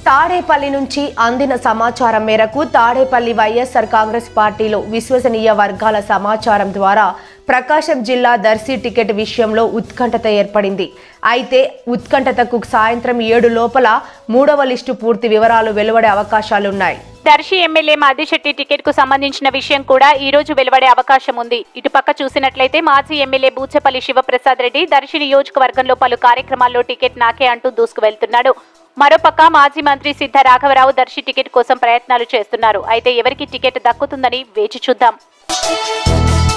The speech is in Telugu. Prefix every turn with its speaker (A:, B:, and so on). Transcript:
A: తాడేపల్లి నుంచి అందిన సమాచారం మేరకు తాడేపల్లి వైఎస్ఆర్ కాంగ్రెస్ పార్టీలో విశ్వసనీయ వర్గాల సమాచారం ద్వారా ప్రకాశం జిల్లా దర్శి టికెట్ విషయంలో ఉత్కంఠత ఏర్పడింది అయితే ఉత్కంఠతకు సాయంత్రం ఏడు లోపల మూడవ లిస్టు పూర్తి వివరాలు వెలువడే అవకాశాలున్నాయి
B: దర్శి ఎమ్మెల్యే మాదిశెట్టి టికెట్ కు సంబంధించిన విషయం కూడా ఈ రోజు వెలువడే అవకాశం ఉంది ఇటుపక్క చూసినట్లయితే మాజీ ఎమ్మెల్యే బూచపల్లి శివప్రసాద్ రెడ్డి దర్శి నియోజకవర్గంలో పలు కార్యక్రమాల్లో టికెట్ నాకే అంటూ దూసుకు వెళ్తున్నాడు మరోపక్క మాజీ మంత్రి సిద్ధ రాఘవరావు దర్శి టికెట్ కోసం ప్రయత్నాలు చేస్తున్నారు అయితే ఎవరికి టికెట్ దక్కుతుందని వేచి చూద్దాం